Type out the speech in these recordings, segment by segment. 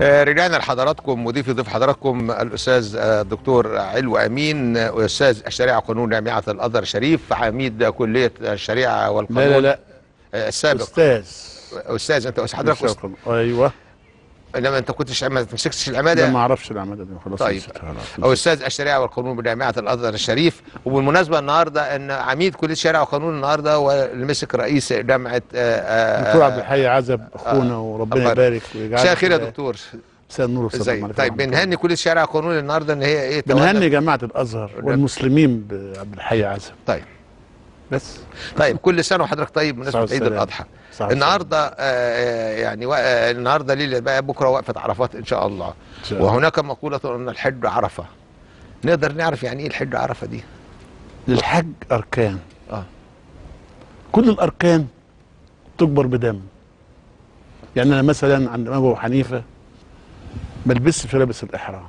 آه، رجعنا لحضراتكم وضيف ضيف حضراتكم الاستاذ آه، الدكتور علو امين آه، استاذ الشريعه وقانون جامعه الازهر الشريف عميد كليه الشريعه والقانون لا لا لا آه، السابق استاذ استاذ انت حضرتك أستاذ. ايوه انما انت كنتش ما مسكتش ده العماده ما اعرفش العماده دي خلاص طيب. نسيتها، خلاص او نسيتها. استاذ الشريعه والقانون بجامعه الازهر الشريف وبالمناسبه النهارده ان عميد كليه الشريعه والقانون النهارده هو اللي مسك رئيس جامعه آه، آه، دكتور عبد الحي عزب اخونا وربنا الله يبارك ويجعله مساء الخير يا كده. دكتور مساء النور والسلام ازاي عليكم طيب ورحمة الله. بنهني كليه الشريعه والقانون النهارده ان هي ايه تولت- بنهني جماعه الازهر والمسلمين بعبد الحي عزب طيب بس طيب كل سنه وحضرتك طيب بمناسبه صحة عيد والسلام. الاضحى صح النهارده آه، آه، يعني وا- آه، النهارده ليله بقى بكره وقفه عرفات ان شاء الله إن شاء الله. وهناك مقوله ان الحج عرفه نقدر نعرف يعني ايه الحج عرفه دي للحج اركان اه كل الاركان تجبر بدم يعني انا مثلا عند ابو حنيفه ما البسش في لابس الاحرام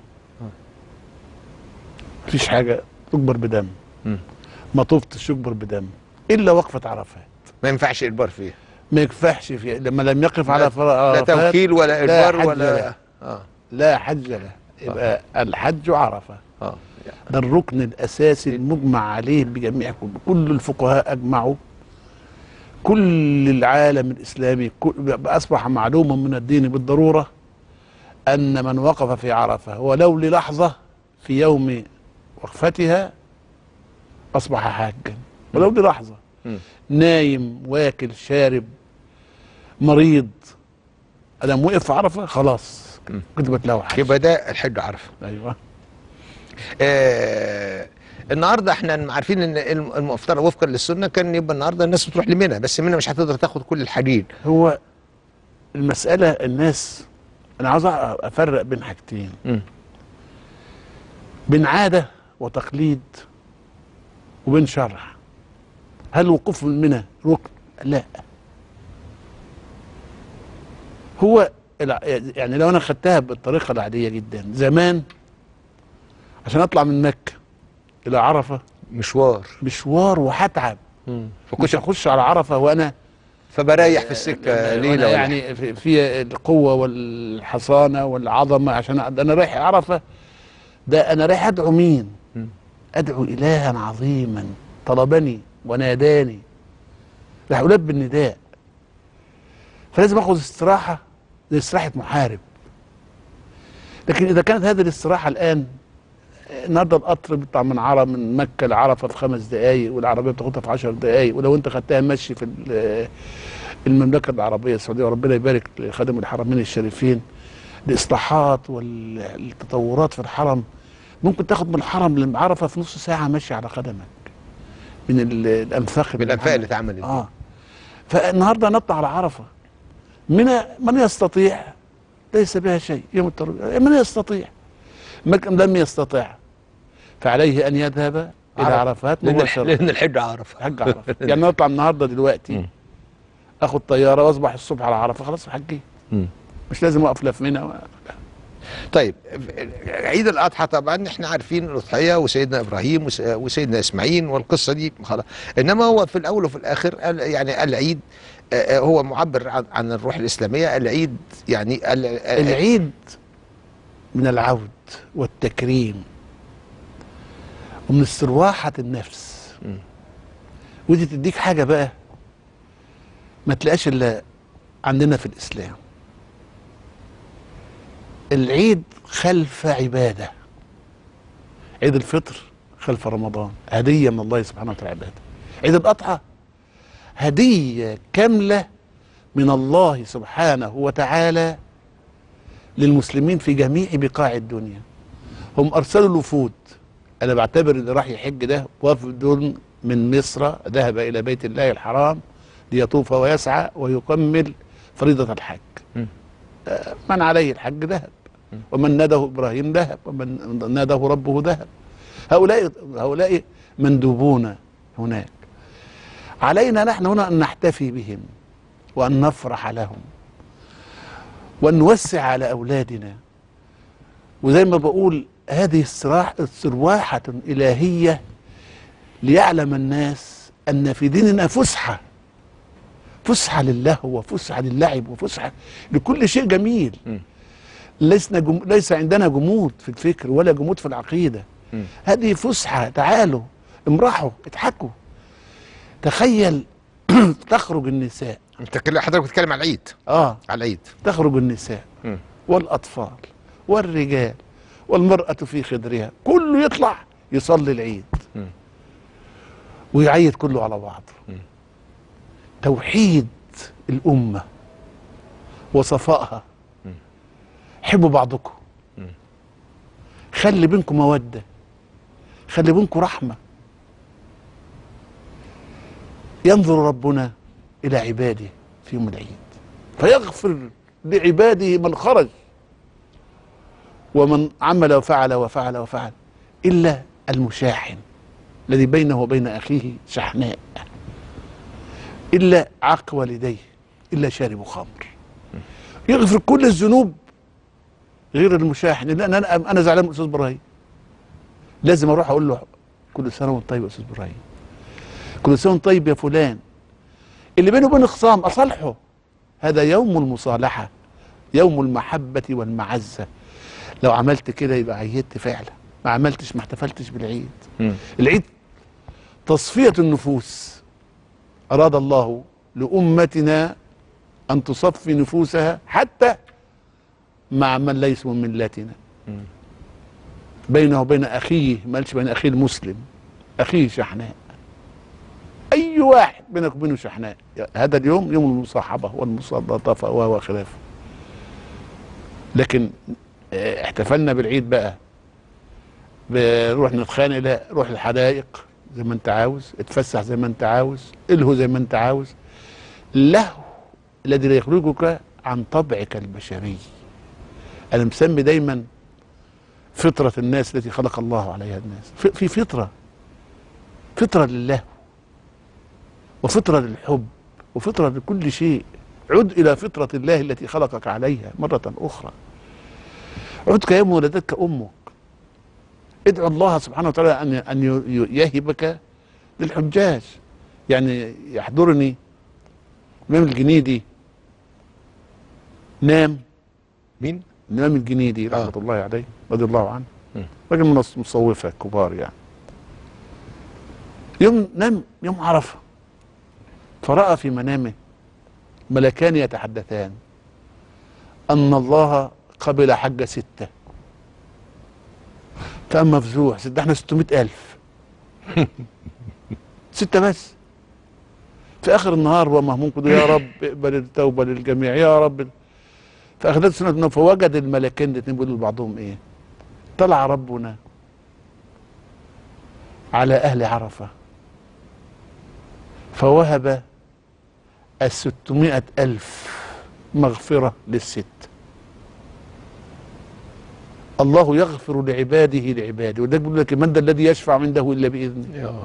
مفيش حاجه تجبر بدم مم. ما طفتش يجبر بدم الا وقفه عرفات ما ينفعش اجبار فيه ما يكفحش فيها لما لم يقف لا- على فر- لا عرفات توكيل ولا لا اجبار حج ولا له. اه لا حج له يبقى الحج عرفه اه ده الركن الاساسي المجمع عليه بجميع كل, كل الفقهاء اجمعوا كل العالم الاسلامي كل اصبح معلوما من الدين بالضروره ان من وقف في عرفه ولو للحظه في يوم وقفتها اصبح حاجا ولو للحظه مم. نايم واكل شارب مريض ادم وقف في عرفه خلاص مم. كتبت له حج يبقى ده الحج عرفه ايوه آه النهارده احنا عارفين ان الم- المفترض وفقا للسنه كان يبقى النهارده الناس بتروح لمنى بس منى مش هتقدر تاخد كل الحديد هو المسألة الناس أنا عاوز أفرق بين حاجتين مم. بين عادة وتقليد وبين شرع هل الوقوف من منى ركن؟ لا هو الع- يعني لو أنا خدتها بالطريقة العادية جدا زمان عشان أطلع من مكة إلى عرفة مشوار مشوار وهتعب مم. مش هخش على عرفة وأنا فبريح في السكه ليله وأنا ولا يعني في, في القوه والحصانه والعظمه عشان أ- ده انا رايح عرفه ده انا رايح ادعو مين؟ مم. ادعو الها عظيما طلبني وناداني راح البي النداء فلازم اخذ استراحه زي استراحه محارب لكن اذا كانت هذه الاستراحه الان النهارده القطر بيطلع من عرب من مكه لعرفه في خمس دقائق والعربيه بتاخدها في 10 دقائق ولو انت خدتها مشي في ال- المملكه العربيه السعوديه وربنا يبارك لخادم الحرمين الشريفين الاصلاحات والتطورات في الحرم ممكن تاخد من الحرم لعرفه في نص ساعه مشي على قدمك من ال- الانفاق اللي بالانفاق اللي اتعملت. اتعملت دي. اه فالنهارده نطلع على عرفه من من يستطيع ليس بها شيء يوم التروية من يستطيع من لم يستطع فعليه ان يذهب الى عرفة. عرفات لان الح- مباشره لان الحج عرفه حج عرفه يعني نطلع النهارده دلوقتي مم. اخد طياره واصبح الصبح على عرفه خلاص حجي مم. مش لازم اقف لا في منى ولا- طيب عيد الاضحى طبعا احنا عارفين الاضحيه وسيدنا ابراهيم وس- وسيدنا اسماعيل والقصه دي خلاص انما هو في الاول وفي الاخر ال- يعني العيد آه، آه، هو معبر عن, عن الروح الاسلاميه العيد يعني ال- ال- العيد من العود والتكريم ومن استرواحة النفس مم. ودي تديك حاجة بقى ما تلاقاش إلا عندنا في الإسلام العيد خلف عبادة عيد الفطر خلف رمضان هدية من الله سبحانه وتعالى عبادة عيد الأضحى هدية كاملة من الله سبحانه وتعالى للمسلمين في جميع بقاع الدنيا هم ارسلوا الوفود انا بعتبر اللي راح يحج ده وفد من مصر ذهب الى بيت الله الحرام ليطوف ويسعى ويكمل فريضه الحج مم. آه، من عليه الحج ذهب ومن ناداه ابراهيم ذهب ومن ناداه ربه ذهب هؤلاء هؤلاء مندوبون هناك علينا نحن هنا ان نحتفي بهم وان نفرح لهم وان نوسع على اولادنا وزي ما بقول هذه استراح استرواحة إلهية ليعلم الناس أن في ديننا فسحة فسحة للهو وفسحة للعب وفسحة لكل شيء جميل م. لسنا جم... ليس عندنا جمود في الفكر ولا جمود في العقيده مم. هذه فسحه تعالوا امرحوا اضحكوا تخيل تخرج النساء انت كل- حضرتك بتتكلم على العيد اه على العيد تخرج النساء مم. والاطفال والرجال والمراه في خدرها كله يطلع يصلي العيد مم. ويعيد كله على بعضه مم. توحيد الامه وصفائها مم. حبوا بعضكم مم. خلي بينكم موده خلي بينكم رحمه ينظر ربنا الى عباده في يوم العيد فيغفر لعباده من خرج ومن عمل وفعل وفعل وفعل الا المشاحن الذي بينه وبين اخيه شحناء الا عق والديه الا شارب خمر يغفر كل الذنوب غير المشاحن لان انا انا زعلان من الاستاذ ابراهيم لازم اروح اقول له كل سنه وانت طيب يا استاذ ابراهيم كل سنه وانت طيب يا فلان اللي بينه وبين خصام اصالحه هذا يوم المصالحه يوم المحبه والمعزه لو عملت كده يبقى عيدت فعلا ما عملتش ما احتفلتش بالعيد مم. العيد تصفيه النفوس اراد الله لامتنا ان تصفي نفوسها حتى مع من ليسوا من ملتنا مم. بينه وبين اخيه ما قالش بين اخيه المسلم اخيه شحناء اي واحد بينك وبينه شحناء هذا اليوم يوم المصاحبه والمصادفه و وخلافه لكن آه، احتفلنا بالعيد بقى بنروح نتخانق لا روح الحدائق زي ما انت عاوز اتفسح زي ما انت عاوز الهو زي ما انت عاوز اللهو الذي لا يخرجك عن طبعك البشري انا مسمي دايما فطرة الناس التي خلق الله عليها الناس في في فطرة فطرة لله وفطرة للحب وفطرة لكل شيء عد إلى فطرة الله التي خلقك عليها مرة أخرى عد كيوم ولدتك أمك ادعو الله سبحانه وتعالى أن أن ي- يهبك للحجاج يعني يحضرني الإمام الجنيدي نام مين؟ الإمام الجنيدي آه. رحمة الله عليه رضي الله عنه مم. راجل من المصوفة كبار يعني يوم نام يوم عرفة فرأى في منامه ملكان يتحدثان أن الله قبل حج ستة فقام مفزوع ده احنا 600 ألف ستة بس في آخر النهار هو مهموم كده يا رب اقبل التوبة للجميع يا رب فأخذت سنة النوم فوجد الملكين الاتنين بيقولوا لبعضهم إيه طلع ربنا على أهل عرفة فوهب الستمائة ألف مغفرة للست الله يغفر لعباده لعباده وده بيقول لك من ذا الذي يشفع عنده إلا بإذنه يا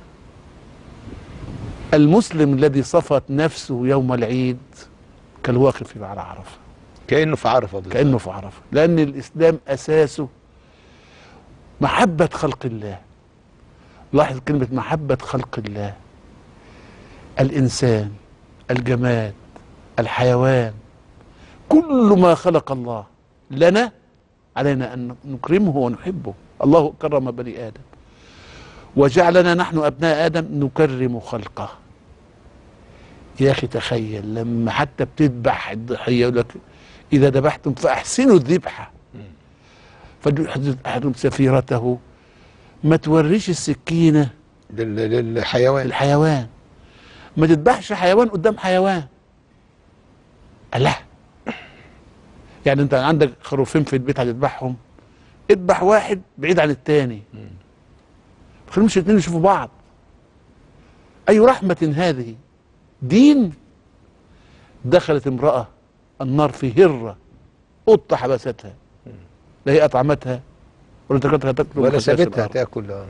المسلم الذي صفت نفسه يوم العيد كالواقف على عرفة كأنه في عرفة بالظبط. كأنه في عرفة لأن الإسلام أساسه محبة خلق الله لاحظ كلمة محبة خلق الله الإنسان الجماد الحيوان كل ما خلق الله لنا علينا أن نكرمه ونحبه الله كرم بني آدم وجعلنا نحن أبناء آدم نكرم خلقه يا أخي تخيل لما حتى بتذبح الضحية يقول لك إذا ذبحتم فأحسنوا الذبحة فليحدث أحدهم سفيرته ما توريش السكينة لل- للحيوان الحيوان ما تذبحش حيوان قدام حيوان الله يعني انت عندك خروفين في البيت هتذبحهم اذبح واحد بعيد عن التاني ما تخليهمش الاتنين يشوفوا بعض اي رحمة هذه دين دخلت امرأة النار في هرة قطة حبستها لا هي أطعمتها ولا تكلتها تاكل ولا من خشاش سابتها الأرض. تاكل آه.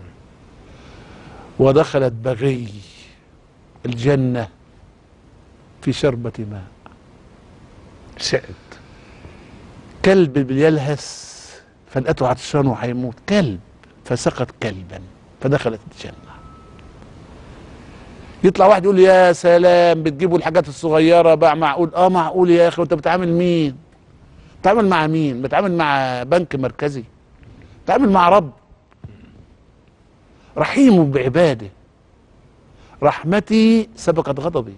ودخلت بغي الجنة في شربة ماء سأت كلب بيلهث فلقته عطشان وهيموت كلب فسقط كلبا فدخلت الجنة يطلع واحد يقول يا سلام بتجيبوا الحاجات الصغيرة بقى معقول اه معقول يا اخي وانت بتعامل مين بتعامل مع مين بتعامل مع بنك مركزي بتعامل مع رب رحيم بعباده رحمتي سبقت غضبي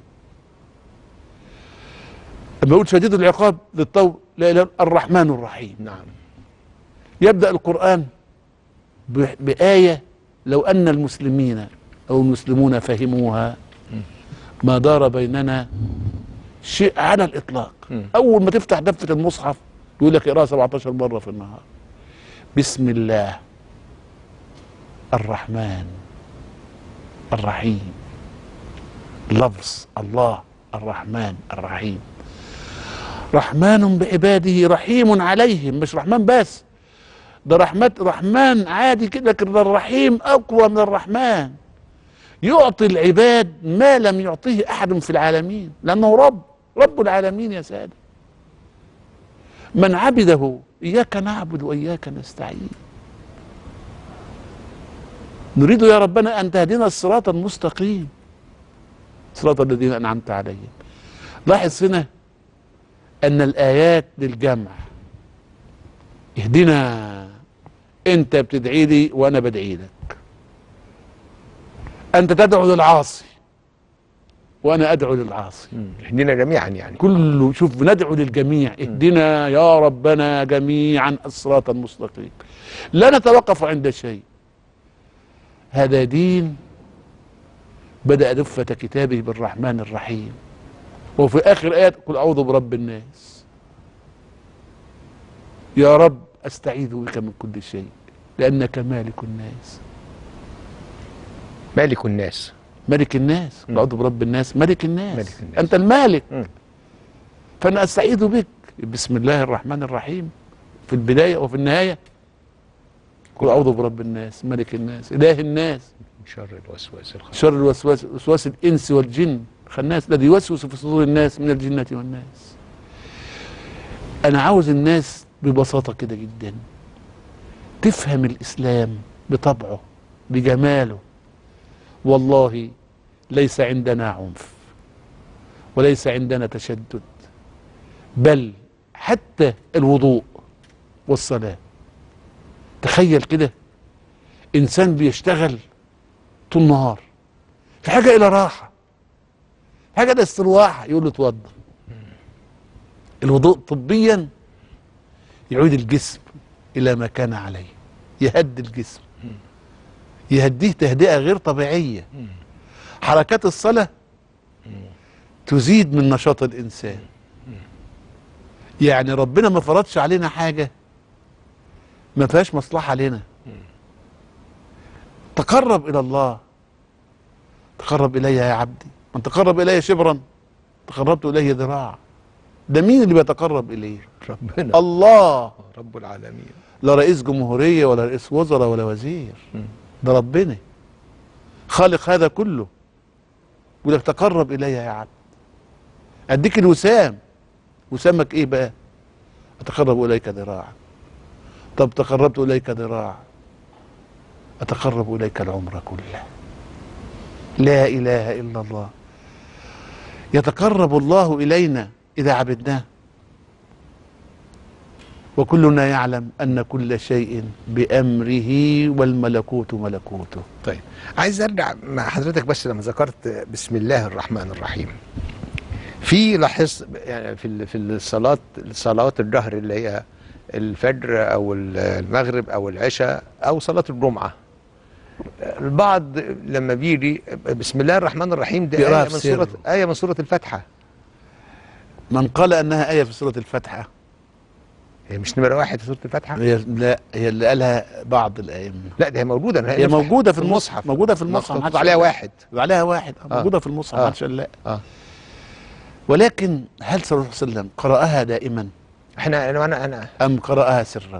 لما يقول شديد العقاب للطول لا اله إلا الرحمن الرحيم نعم يبدأ القرآن ب- بآية لو أن المسلمين أو المسلمون فهموها ما دار بيننا شيء على الإطلاق مم. أول ما تفتح دفة المصحف يقول لك اقراها 17 مرة في النهار بسم الله الرحمن الرحيم لفظ الله الرحمن الرحيم رحمن بعباده رحيم عليهم مش رحمن بس ده رحمة رحمن عادي كده لكن ده الرحيم أقوى من الرحمن يعطي العباد ما لم يعطيه أحد في العالمين لأنه رب رب العالمين يا سادة من عبده إياك نعبد وإياك نستعين نريد يا ربنا أن تهدنا الصراط المستقيم صراط الذين أنعمت عليهم لاحظ هنا أن الآيات للجمع اهدنا أنت بتدعي لي وأنا بدعي لك أنت تدعو للعاصي وأنا أدعو للعاصي اهدنا جميعا يعني كله شوف ندعو للجميع اهدنا يا ربنا جميعا الصراط المستقيم لا نتوقف عند شيء هذا دين بدأ دفة كتابه بالرحمن الرحيم وفي آخر آية قل أعوذ برب الناس يا رب أستعيذ بك من كل شيء لأنك مالك الناس مالك الناس ملك الناس قل أعوذ برب الناس ملك الناس. ملك الناس. أنت المالك مم. فأنا أستعيذ بك بسم الله الرحمن الرحيم في البداية وفي النهاية قل أعوذ برب الناس ملك الناس إله الناس من شر الوسواس الخناس شر الوسواس وسواس الإنس والجن خناس الذي يوسوس في صدور الناس من الجنة والناس أنا عاوز الناس ببساطة كده جدا تفهم الإسلام بطبعه بجماله والله ليس عندنا عنف وليس عندنا تشدد بل حتى الوضوء والصلاة تخيل كده إنسان بيشتغل طول النهار في حاجة إلى راحة حاجة إلى استراحة يقول له اتوضى الوضوء طبيا يعيد الجسم إلى ما كان عليه يهدي الجسم يهديه تهدئة غير طبيعية حركات الصلاة تزيد من نشاط الإنسان يعني ربنا ما فرضش علينا حاجة ما فيهاش مصلحة لنا تقرب إلى الله تقرب إلي يا عبدي من تقرب إلي شبرا تقربت إليه ذراع ده مين اللي بيتقرب إليه ربنا الله رب العالمين لا رئيس جمهورية ولا رئيس وزراء ولا وزير ده ربنا خالق هذا كله يقول لك تقرب إلي يا عبد أديك الوسام وسامك إيه بقى أتقرب إليك ذراعا طب تقربت إليك ذراعا أتقرب إليك العمر كله لا إله إلا الله يتقرب الله إلينا إذا عبدناه وكلنا يعلم أن كل شيء بأمره والملكوت ملكوته طيب عايز ارجع مع حضرتك بس لما ذكرت بسم الله الرحمن الرحيم في لاحظ يعني في ال- في الصلاه صلوات الجهر اللي هي الفجر او ال- المغرب او العشاء او صلاه الجمعه البعض لما بيجي بسم الله الرحمن الرحيم دي بيقراها آية في من سر. سورة آية من سورة الفاتحة من قال أنها آية في سورة الفاتحة هي مش نمرة واحد في سورة الفاتحة هي لا هي اللي قالها بعض الأئمة لا دي هي موجودة أنا هي موجودة في المصحف موجودة في المصحف محطوط محدش عليها قال لا. واحد عليها واحد آه. موجودة في المصحف آه. محدش قال لا اه ولكن هل صلى الله عليه وسلم قرأها دائما احنا انا انا انا أم قرأها سرا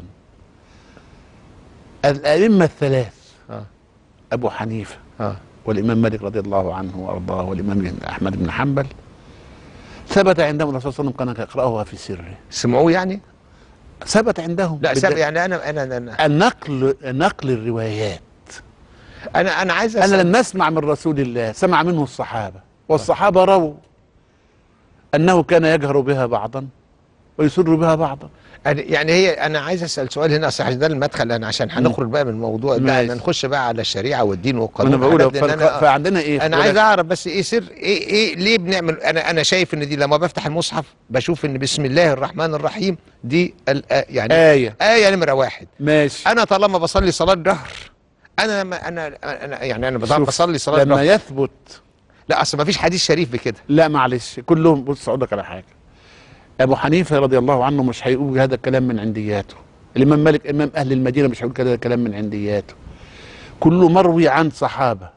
الأئمة الثلاث اه أبو حنيفة اه والإمام مالك رضي الله عنه وأرضاه والإمام أحمد بن حنبل ثبت عندهم الرسول صلى الله عليه وسلم كان يقرأها في سره سمعوه يعني؟ ثبت عندهم لا بالد- سامع يعني انا انا انا النقل نقل الروايات انا, أنا عايز انا أسأل لم اسمع من رسول الله سمع منه الصحابه والصحابه رووا انه كان يجهر بها بعضا ويسر بها بعضا أنا- يعني هي انا عايز اسال سؤال هنا صح ده المدخل انا عشان هنخرج بقى من الموضوع ده ماشي. انا نخش بقى على الشريعه والدين والقانون انا بقول والحاجات دي، لأن فرق- انا فعندنا ايه انا عايز اعرف بس ايه سر ايه ايه ليه بنعمل انا انا شايف ان دي لما بفتح المصحف بشوف ان بسم الله الرحمن الرحيم دي ال- يعني آية ايه نمره واحد ماشي انا طالما بصلي صلاه جهر انا ما انا انا يعني انا شوف، بصلي صلاه لما جهر يثبت لا اصل ما فيش حديث شريف بكده لا معلش كلهم بص اقول لك على حاجه ابو حنيفه رضي الله عنه مش هيقول هذا الكلام من عندياته الامام مالك امام اهل المدينه مش هيقول هذا الكلام من عندياته كله مروي عن صحابه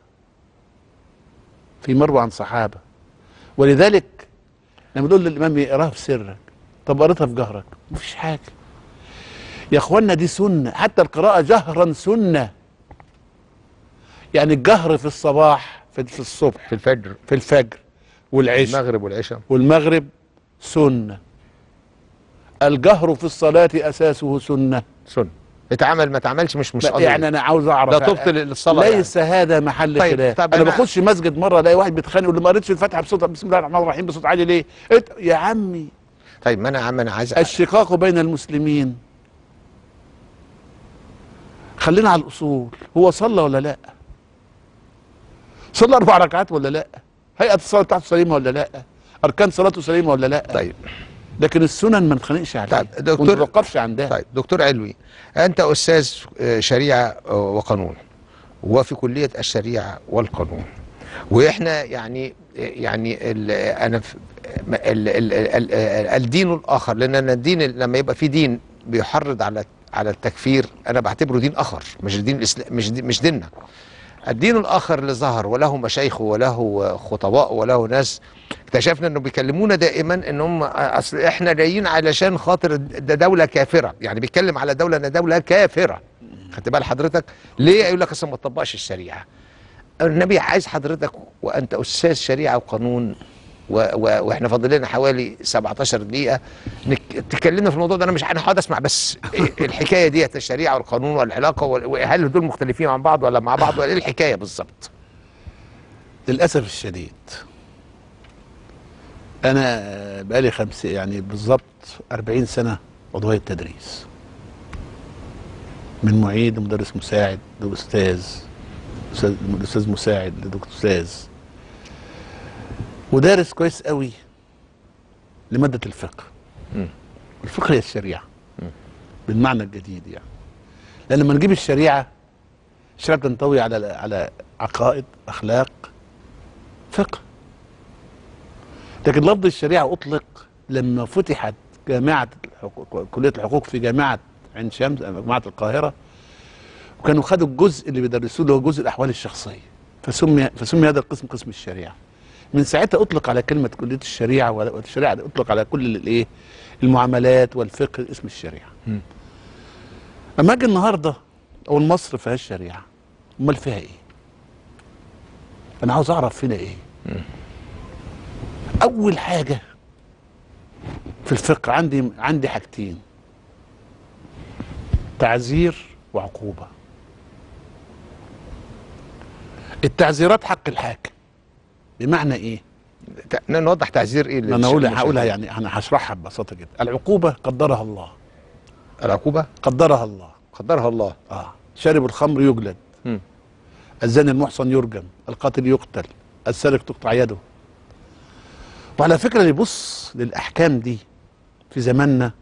في مروي عن صحابه ولذلك لما نقول للامام يقراها في سرك طب قريتها في جهرك مفيش حاجه يا اخوانا دي سنه حتى القراءه جهرا سنه يعني الجهر في الصباح في في الصبح في الفجر في الفجر والعشاء المغرب والعشاء والمغرب سنة الجهر في الصلاة أساسه سنة سنه اتعمل ما اتعملش مش مش لا، قضية. يعني أنا عاوز أعرف لا تبطل الصلاه ليس هذا محل طيب، خلاف طب انا أنا- بخش مسجد مره الاقي واحد بيتخانق يقول لي ما قريتش الفاتحه بصوت بسم الله الرحمن الرحيم بصوت عالي ليه؟ إت... يا عمي يعني. طيب ما انا يا عم انا عايز الشقاق بين المسلمين خلينا على الاصول هو صلى ولا لا؟ صلى اربع ركعات ولا لا؟ هيئه الصلاه بتاعته سليمه ولا لا؟ اركان صلاته سليمه ولا لا؟ طيب لكن السنن ما نتخانقش عليها طيب، دكتور- وما نتوقفش عندها طيب دكتور علوي انت استاذ آه، شريعه آه، وقانون وفي كليه الشريعه والقانون واحنا يعني يعني ال انا في ال ال ال ال الدين الاخر لان أنا الدين لما يبقى في دين بيحرض على على التكفير انا بعتبره دين اخر مش دين الاسلام مش دين مش ديننا الدين الاخر اللي ظهر وله مشايخه وله خطباء وله ناس اكتشفنا انه بيكلمونا دائما ان هم اصل احنا جايين علشان خاطر ده دوله كافره يعني بيتكلم على دوله ان دوله كافره خدت بال حضرتك ليه يقول لك اصل ما تطبقش الشريعه النبي عايز حضرتك وانت استاذ شريعه وقانون و و واحنا فاضل لنا حوالي 17 دقيقه نك... تكلمنا في الموضوع ده انا مش انا هقعد اسمع بس إيه الحكايه ديت الشريعه والقانون والعلاقه وال- وهل دول مختلفين عن بعض ولا مع بعض ولا ايه الحكايه بالظبط للاسف الشديد انا بقالي خمس يعني بالظبط 40 سنه عضويه تدريس من معيد لمدرس مساعد لاستاذ أستاذ- من استاذ مساعد لدكتور استاذ ودارس كويس قوي لماده الفقه مم. الفقه هي الشريعه بالمعنى الجديد يعني لان لما نجيب الشريعه الشريعه بتنطوي على على عقائد اخلاق فقه لكن لفظ الشريعه اطلق لما فتحت جامعه الحقوق كليه الحقوق في جامعه عين شمس جامعه القاهره وكانوا خدوا الجزء اللي بيدرسوه اللي هو جزء الاحوال الشخصيه فسمي فسمي هذا القسم قسم الشريعه من ساعتها اطلق على كلمه كليه الشريعه والشريعه اطلق على كل الايه المعاملات والفقه اسم الشريعه مم. اما اجي النهارده اقول مصر فيهاش شريعه امال فيها ايه انا عاوز اعرف فينا ايه اول حاجه في الفقه عندي عندي حاجتين تعزير وعقوبه التعزيرات حق الحاكم بمعنى ايه ت- نوضح تعزير ايه انا اقولها للش- هقولها يعني انا هشرحها ببساطه جدا العقوبه قدرها الله العقوبه قدرها الله قدرها الله اه شارب الخمر يجلد مم. الزاني المحصن يرجم القاتل يقتل السارق تقطع يده وعلى فكره اللي يبص للاحكام دي في زماننا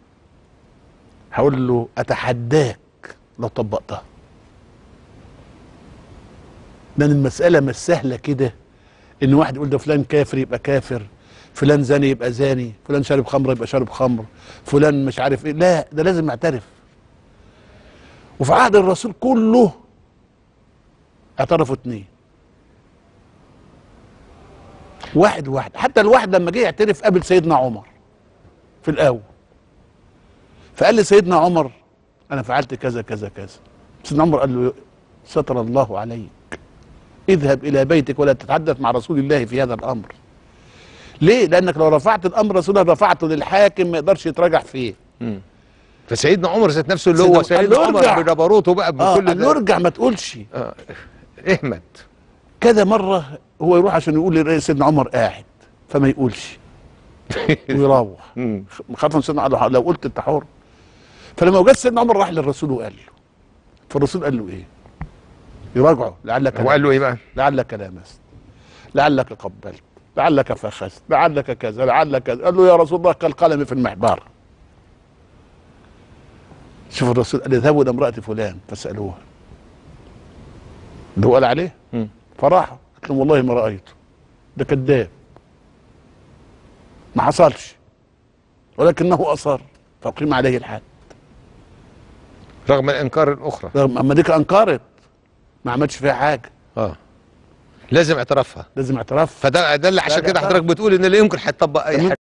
هقول له اتحداك لو طبقتها لان المساله مش سهله كده ان واحد يقول ده فلان كافر يبقى كافر فلان زاني يبقى زاني فلان شارب خمر يبقى شارب خمر فلان مش عارف ايه لا ده لازم يعترف وفي عهد الرسول كله اعترفوا اتنين واحد واحد حتى الواحد لما جه يعترف قابل سيدنا عمر في الاول فقال لسيدنا عمر انا فعلت كذا كذا كذا سيدنا عمر قال له ستر الله عليك اذهب الى بيتك ولا تتحدث مع رسول الله في هذا الامر ليه لانك لو رفعت الامر رسول الله رفعته للحاكم ما يقدرش يتراجع فيه مم. فسيدنا عمر ذات نفسه اللي سيدنا- هو قال سيدنا له عمر ارجع. بجبروته بقى اه بكل قال له ده ارجع ما تقولش آه. احمد كذا مره هو يروح عشان يقول لسيدنا عمر قاعد فما يقولش ويروح مم. خاطر سيدنا عمر لو قلت انت حر فلما وجد سيدنا عمر راح للرسول وقال له فالرسول قال له ايه؟ يراجعه لعلك هو قال له ايه بقى؟ لعلك لامست لعلك قبلت لعلك فخست لعلك كذا لعلك كذا قال له يا رسول الله كالقلم في المحبار شوف الرسول قال اذهبوا الى امراه فلان فاسالوها اللي هو قال عليه مم. فراح قلت لهم والله ما رايته ده كذاب ما حصلش ولكنه اصر فاقيم عليه الحد رغم الانكار الاخرى رغم اما ديك انكرت ما عملش فيها حاجه اه لازم اعترافها لازم اعتراف فده ده اللي عشان لا، كده لا. حضرتك بتقول ان لا يمكن هيطبق اي ممكن